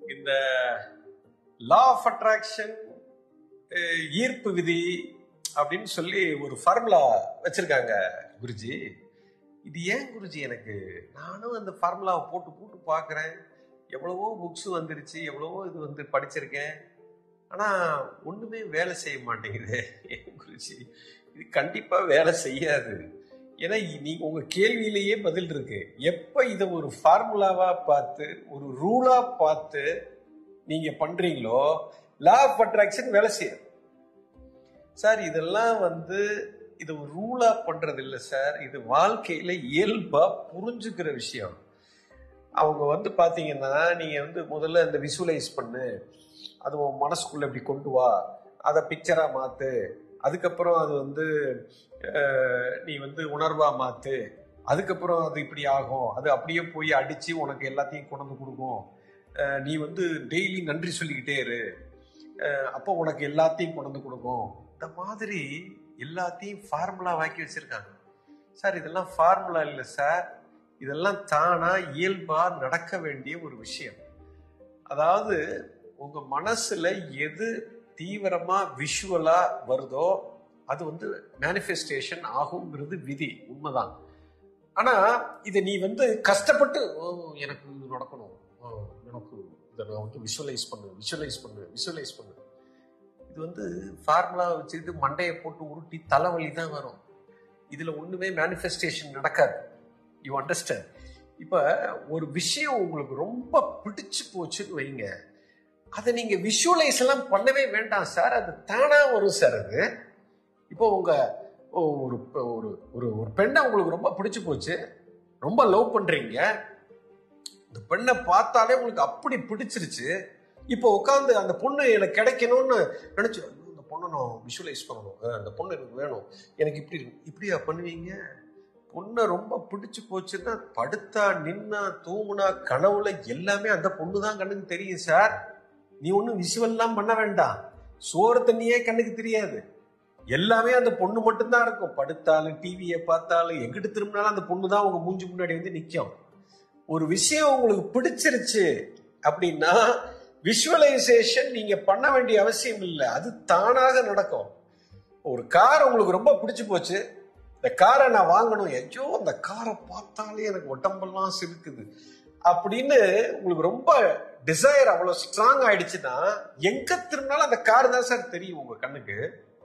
இந்த law of attraction ஈர்ப்பு விதி அப்படின்னு சொல்லி ஒரு ஃபார்முலா வச்சிருக்காங்க குருஜி இது ஏன் குருஜி எனக்கு நானும் அந்த ஃபார்முலாவை போட்டு போட்டு பார்க்குறேன் எவ்வளவோ புக்ஸ் வந்துருச்சு எவ்வளவோ இது வந்து படிச்சிருக்கேன் ஆனால் ஒன்றுமே வேலை செய்ய மாட்டேங்குது ஏன் குருஜி இது கண்டிப்பாக வேலை செய்யாது ஏன்னா நீங்க உங்க கேள்வியிலேயே பதில் இருக்கு எப்ப இதை ஒரு ஃபார்முலாவா பார்த்து ஒரு ரூலா பார்த்து நீங்க பண்றீங்களோ லா ஆஃப் அட்ராக்ஷன் வேலை செய்யும் சார் இதெல்லாம் வந்து இது ஒரு ரூலா பண்றது இல்லை சார் இது வாழ்க்கையில இயல்பா புரிஞ்சுக்கிற விஷயம் அவங்க வந்து பாத்தீங்கன்னா நீங்க வந்து முதல்ல இந்த விசுவலைஸ் பண்ணு அது உன் மனசுக்குள்ள இப்படி கொண்டு வா அதை பிக்சரா மாத்து அதுக்கப்புறம் அது வந்து அஹ், நீ வந்து உணர்வா மாத்து அதுக்கப்புறம் அது இப்படி ஆகும் அது அப்படியே போய் அடிச்சு உனக்கு எல்லாத்தையும் கொண்டு வந்து கொடுக்கும் அஹ், நீ வந்து டெய்லி நன்றி சொல்லிக்கிட்டே இரு அஹ், அப்போ உனக்கு எல்லாத்தையும் கொண்டு வந்து கொடுக்கும் இந்த மாதிரி எல்லாத்தையும் ஃபார்முலா வாக்கி வச்சிருக்காங்க சார் இதெல்லாம் ஃபார்முலா இல்லை சார் இதெல்லாம் தானா இயல்பா நடக்க வேண்டிய ஒரு விஷயம் அதாவது உங்க மனசுல எது தீவிரமா விஷுவலா வருதோ அது வந்து மேனிஃபெஸ்டேஷன் ஆகுங்கிறது விதி உண்மைதான் ஆனா இதை நீ வந்து கஷ்டப்பட்டு "ஓ, எனக்கு இது நடக்கணும் ஓ, எனக்கு இதை நான் வந்து விஷுவலைஸ் பண்ணு விஷுவலைஸ் பண்ணு விஷுவலைஸ் பண்ணு இது வந்து ஃபார்முலா வச்சுக்கிட்டு மண்டையை போட்டு உருட்டி தலைவலி தான் வரும் இதுல ஒண்ணுமே மேனிஃபெஸ்டேஷன் நடக்காது யூ அண்டர்ஸ்டாண்ட் இப்ப ஒரு விஷயம் உங்களுக்கு ரொம்ப பிடிச்சு போச்சுன்னு வைங்க அதை நீங்க விஷுவலைஸ் எல்லாம் பண்ணவே வேண்டாம் சார் அது தானா வரும் சார் அது இப்போ உங்க ஓ, ஒரு ஒரு ஒரு ஒரு பெண்ணை உங்களுக்கு ரொம்ப பிடிச்சு போச்சு ரொம்ப லவ் பண்றீங்க இந்த பெண்ணை பார்த்தாலே உங்களுக்கு அப்படி பிடிச்சிருச்சு இப்போ உட்காந்து அந்த பொண்ணு எனக்கு கிடைக்கணும்னு நினைச்சு "ஐயோ, இந்த பொண்ணை நான் விஷுவலைஸ் பண்ணணும் அஹ், இந்த பொண்ணு எனக்கு வேணும் எனக்கு இப்படி இருக்கு." இப்படியா பண்ணுவீங்க பொண்ணை ரொம்ப பிடிச்சு போச்சுன்னா படுத்தா நின்னா தூங்குனா கனவுல எல்லாமே அந்த பொண்ணு தான் கண்ணுக்கு தெரியும் சார் நீ ஒன்றும் விஷுவல்லாம் பண்ண வேண்டாம் சோறு தண்ணியே கண்ணுக்கு தெரியாது எல்லாமே அந்த பொண்ணு மட்டும்தான் இருக்கும் படுத்தாலும் டிவியை பார்த்தாலும் எங்கிட்டு திரும்பினாலும் அந்த பொண்ணு தான் உங்க மூஞ்சி முன்னாடி வந்து நிற்கும் ஒரு விஷயம் உங்களுக்கு பிடிச்சிருச்சு அப்படின்னா விஷுவலைசேஷன் நீங்க பண்ண வேண்டிய அவசியம் இல்லை அது தானாக நடக்கும் ஒரு கார் உங்களுக்கு ரொம்ப பிடிச்சு போச்சு இந்த காரை நான் வாங்கணும் ஐயோ அந்த காரை பார்த்தாலே எனக்கு உடம்பெல்லாம் சிலுக்குது அப்படின்னு உங்களுக்கு ரொம்ப டிசைர் அவ்வளவு ஸ்ட்ராங் ஆயிடுச்சுன்னா எங்க திரும்பினாலும் அந்த கார் தான் சார் தெரியும் உங்க கண்ணுக்கு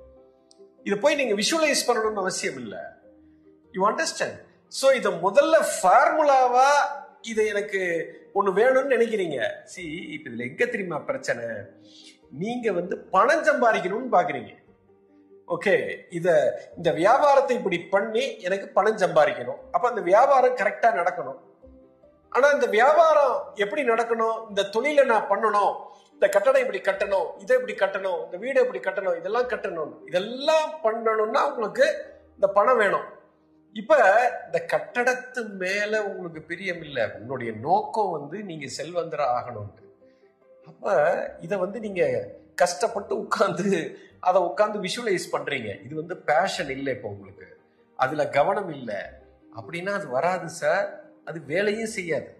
இதை போய் நீங்க விஷுவலைஸ் பண்ணணும்னு அவசியம் இல்லை யூ அண்டர்ஸ்டாண்ட் ஸோ இதை முதல்ல ஃபார்முலாவா இதை எனக்கு ஒன்று வேணும்னு நினைக்கிறீங்க சி இப்போ இதில் எங்க தெரியுமா பிரச்சனை நீங்க வந்து பணம் சம்பாதிக்கணும்னு பாக்குறீங்க ஓகே இத இந்த வியாபாரத்தை இப்படி பண்ணி எனக்கு பணம் சம்பாதிக்கணும் அப்ப அந்த வியாபாரம் கரெக்டா நடக்கணும் ஆனா இந்த வியாபாரம் எப்படி நடக்கணும் இந்த தொழிலை நான் பண்ணணும் இந்த கட்டடம் இப்படி கட்டணும் இதை இப்படி கட்டணும் இந்த வீடு இப்படி கட்டணும் இதெல்லாம் கட்டணும் இதெல்லாம் பண்ணணும்னா உங்களுக்கு இந்த பணம் வேணும் இப்ப இந்த கட்டடத்து மேல உங்களுக்கு பிரியம் இல்லை உன்னுடைய நோக்கம் வந்து நீங்க செல்வந்தரா ஆகணும்னு அப்ப இத வந்து நீங்க கஷ்டப்பட்டு உட்கார்ந்து அதை உட்கார்ந்து விஷுவலைஸ் பண்றீங்க இது வந்து பேஷன் இல்லை இப்போ உங்களுக்கு அதுல கவனம் இல்லை அப்படின்னா அது வராது சார் அது வேலையும் செய்யாது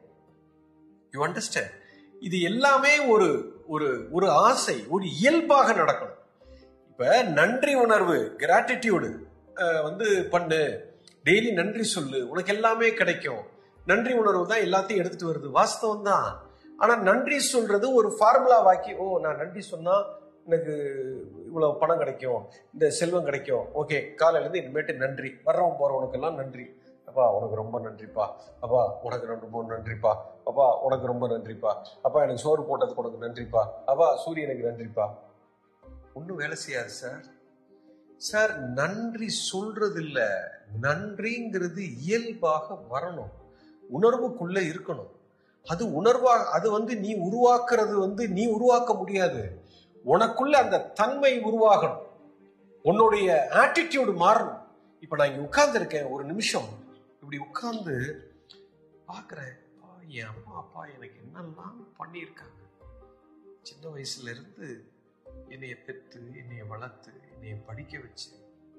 யூ அண்டர்ஸ்டாண்ட் இது எல்லாமே ஒரு ஒரு ஒரு ஆசை ஒரு இயல்பாக நடக்கணும் இப்ப நன்றி உணர்வு கிராட்டிடியூடு வந்து பண்ணு டெய்லி நன்றி சொல்லு உனக்கு எல்லாமே கிடைக்கும் நன்றி உணர்வு தான் எல்லாத்தையும் எடுத்துட்டு வருது வாஸ்தவம் தான் ஆனா நன்றி சொல்றது ஒரு ஃபார்முலா வாக்கி ஓ நான் நன்றி சொன்னா எனக்கு இவ்வளவு பணம் கிடைக்கும் இந்த செல்வம் கிடைக்கும் ஓகே காலையில இருந்து இனிமேட்டு நன்றி வர்றவன் போறவனுக்கெல்லாம் நன்றி அப்பா உனக்கு ரொம்ப நன்றிப்பா அப்பா உனக்கு ரொம்ப நன்றிப்பா அப்பா உனக்கு ரொம்ப நன்றிப்பா அப்பா எனக்கு சோறு போட்டதுக்கு உனக்கு நன்றிப்பா அப்பா சூரியனுக்கு நன்றிப்பா ஒன்றும் வேலை செய்யாது சார் சார் நன்றி சொல்றது இல்ல நன்றிங்கிறது இயல்பாக வரணும் உணர்வுக்குள்ள இருக்கணும் அது உணர்வா அது வந்து நீ உருவாக்குறது வந்து நீ உருவாக்க முடியாது உனக்குள்ள அந்த தன்மை உருவாகணும் உன்னுடைய ஆட்டிடியூடு மாறணும் இப்ப நான் இங்க உட்கார்ந்து இருக்கேன் ஒரு நிமிஷம் இப்படி உட்கார்ந்து பாக்குறேன் அப்பா, என் அம்மா அப்பா எனக்கு என்னெல்லாம் பண்ணியிருக்காங்க சின்ன வயசுல இருந்து என்னைய பெற்று என்னைய வளர்த்து என்னைய படிக்க வச்சு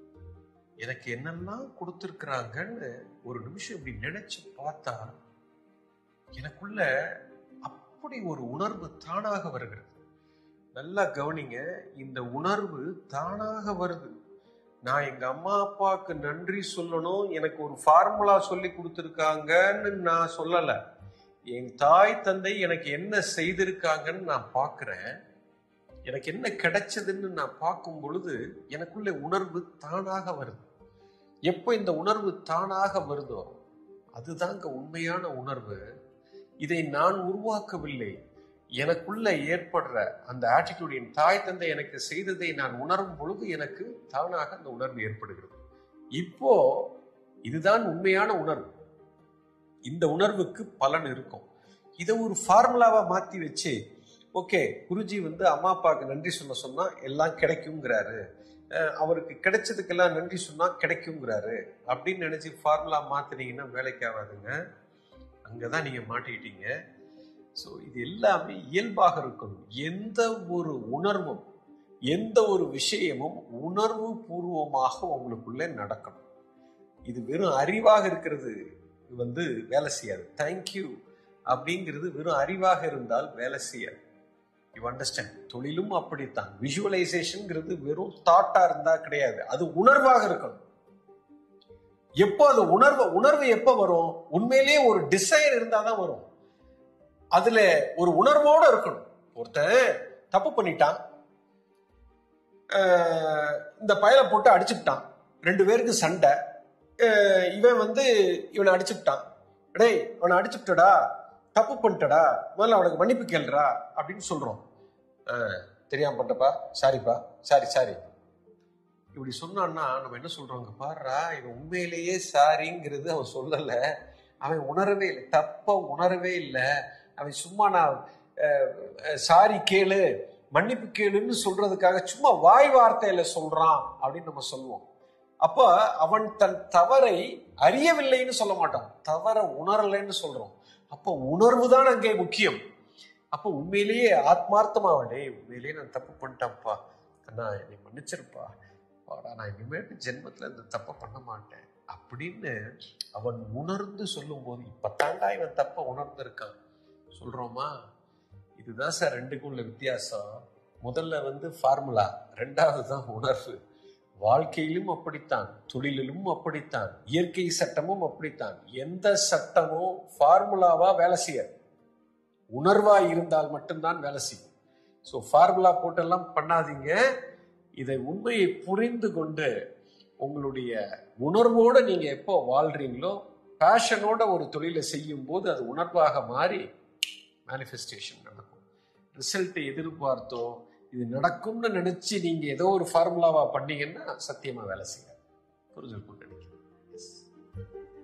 எனக்கு என்னெல்லாம் கொடுத்துருக்குறாங்கன்னு ஒரு நிமிஷம் இப்படி நினைச்சு பார்த்தா எனக்குள்ள அப்படி ஒரு உணர்வு தானாக வருகிறது நல்லா கவனிங்க இந்த உணர்வு தானாக வருது நான் எங்க அம்மா அப்பாவுக்கு நன்றி சொல்லணும் எனக்கு ஒரு ஃபார்முலா சொல்லி கொடுத்துருக்காங்கன்னு நான் சொல்லல என் தாய் தந்தை எனக்கு என்ன செய்திருக்காங்கன்னு நான் பார்க்கிறேன் எனக்கு என்ன கிடைச்சதுன்னு நான் பார்க்கும் பொழுது எனக்குள்ள உணர்வு தானாக வருது எப்போ இந்த உணர்வு தானாக வருதோ அதுதாங்க உண்மையான உணர்வு இதை நான் உருவாக்கவில்லை எனக்குள்ள ஏற்படுற அந்த ஆட்டிடியூட் என் தாய் தந்தை எனக்கு செய்ததை நான் உணரும் பொழுது எனக்கு தானாக அந்த உணர்வு ஏற்படுகிறது இப்போ இதுதான் உண்மையான உணர்வு இந்த உணர்வுக்கு பலன் இருக்கும் இதை ஒரு ஃபார்முலாவா மாத்தி வச்சு ஓகே குருஜி வந்து அம்மா அப்பாவுக்கு நன்றி சொல்ல சொன்னா எல்லாம் கிடைக்குங்கிறாரு அஹ் அவருக்கு கிடைச்சதுக்கெல்லாம் நன்றி சொன்னா கிடைக்குங்கிறாரு அப்படின்னு நினைச்சு ஃபார்முலா மாத்தினீங்கன்னா வேலைக்கு ஆகாதுங்க அங்கதான் நீங்க மாட்டிக்கிட்டீங்க ஸோ இது எல்லாமே இயல்பாக இருக்கணும் எந்த ஒரு உணர்வும் எந்த ஒரு விஷயமும் உணர்வு பூர்வமாக உங்களுக்குள்ளே நடக்கணும் இது வெறும் அறிவாக இருக்கிறது வந்து வேலை செய்யாது தேங்க்யூ அப்படிங்கிறது வெறும் அறிவாக இருந்தால் வேலை செய்யாது யூ அண்டர்ஸ்டாண்ட் தொழிலும் அப்படித்தான் விஷுவலைசேஷன்ங்கிறது வெறும் தாட்டா இருந்தா கிடையாது அது உணர்வாக இருக்கணும் எப்போ அது உணர்வு உணர்வு எப்போ வரும் உண்மையிலேயே ஒரு டிசைர் இருந்தா தான் வரும் அதுல ஒரு உணர்வோட இருக்கணும் ஒருத்தன் தப்பு பண்ணிட்டான் அஹ் இந்த பயலை போட்டு அடிச்சுட்டான் ரெண்டு பேருக்கு சண்டை அஹ் இவன் வந்து இவனை அடிச்சுட்டான் டேய் இவனை அடிச்சுட்டடா தப்பு பண்ணிட்டடா முதல்ல அவனுக்கு மன்னிப்பு கேளுடா அப்படின்னு சொல்றோம் அஹ் தெரியாம பண்ணிட்டப்பா சாரிப்பா சாரி சாரி இப்படி சொன்னான்னா நம்ம என்ன சொல்றோங்க பாருடா இவன் உண்மையிலேயே சாரிங்கிறது அவன் சொல்லல அவன் உணரவே இல்லை தப்ப உணரவே இல்லை அவன் சும்மா நான் சாரி கேளு மன்னிப்பு கேளுன்னு சொல்றதுக்காக சும்மா வாய் வார்த்தையில சொல்றான் அப்படின்னு நம்ம சொல்லுவோம் அப்ப அவன் தன் தவறை அறியவில்லைன்னு சொல்ல மாட்டான் தவற உணரலைன்னு சொல்றோம் அப்ப உணர்வு தான் அங்கே முக்கியம் அப்ப உண்மையிலேயே ஆத்மார்த்தமா டே உண்மையிலேயே நான் தப்பு பண்ணிட்டேன்ப்பா அண்ணா என்னை மன்னிச்சிருப்பா பாடா நான் இனிமேட்டு ஜென்மத்துல இந்த தப்பை பண்ண மாட்டேன் அப்படின்னு அவன் உணர்ந்து சொல்லும் போது இப்பத்தாண்டா இவன் தப்ப உணர்ந்திருக்கான் சொல்றோமா இதுதான் சார் ரெண்டுக்கும் உள்ள வித்தியாசம் முதல்ல வந்து ஃபார்முலா ரெண்டாவது தான் உணர்வு வாழ்க்கையிலும் அப்படித்தான் தொழிலிலும் அப்படித்தான் இயற்கை சட்டமும் அப்படித்தான் எந்த சட்டமும் ஃபார்முலாவா வேலை செய்யாது உணர்வா இருந்தால் மட்டும்தான் வேலை செய்யும் ஸோ ஃபார்முலா போட்டெல்லாம் பண்ணாதீங்க இதை உண்மையை புரிந்து கொண்டு உங்களுடைய உணர்வோட நீங்க எப்போ வாழ்றீங்களோ பேஷனோட ஒரு தொழிலை செய்யும் போது அது உணர்வாக மாறி மேனிஃபெஸ்டேஷன் நடக்கும் ரிசல்ட்டை எதிர்பார்த்தோ இது நடக்கும்னு நினைச்சு நீங்க ஏதோ ஒரு ஃபார்முலாவா பண்ணீங்கன்னா சத்தியமா வேலை செய்யாது புரிஞ்சிருக்கும் நினைக்கிறேன் Yes.